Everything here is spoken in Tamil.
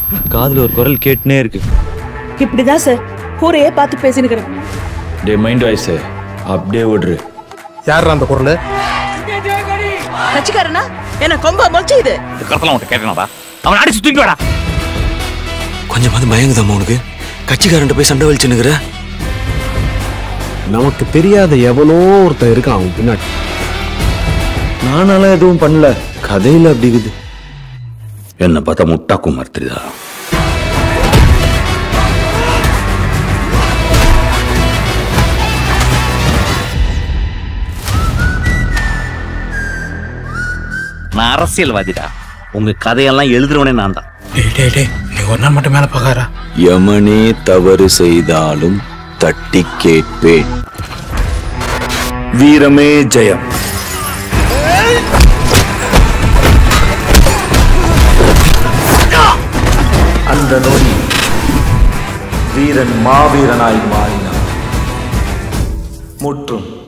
காதுல ஒரு குரல் கேட்டுனே இருக்கு இப்படிதான் சார் ஊரையே பார்த்து பேசினுக்கிறேன் டே மைண்ட் வாய்ஸ் அப்படியே விடுறு யார் அந்த குரல் கட்சிக்காரனா என்ன கொம்ப முளைச்சு இது கருத்தெல்லாம் உன்ட்ட கேட்கணும்டா அவன் அடிச்சு தூக்கி வாடா கொஞ்சமாவது பயங்குதாம்மா உனக்கு கட்சிக்காரன்ட்ட போய் சண்டை வலிச்சுனுக்குற நமக்கு தெரியாத எவனோ ஒருத்தன் இருக்கான் அவன் பின்னாடி நானாலாம் எதுவும் பண்ணல கதையில அப்படி இருக்குது என்ன பார்த்தா முட்டா குமார் தெரியுதா நான் அரசியல்வாதிடா உங்க கதையெல்லாம் எழுதுறவனே நான் தான் டேய் டேய் டேய் நீ ஒரு நாள் மட்டும் மேல பார்க்காரா யமனே தவறு செய்தாலும் தட்டி கேட்பேன் வீரமே ஜெயம் அந்த நொடி வீரன் மாவீரனாய் மாறினான் முற்றும்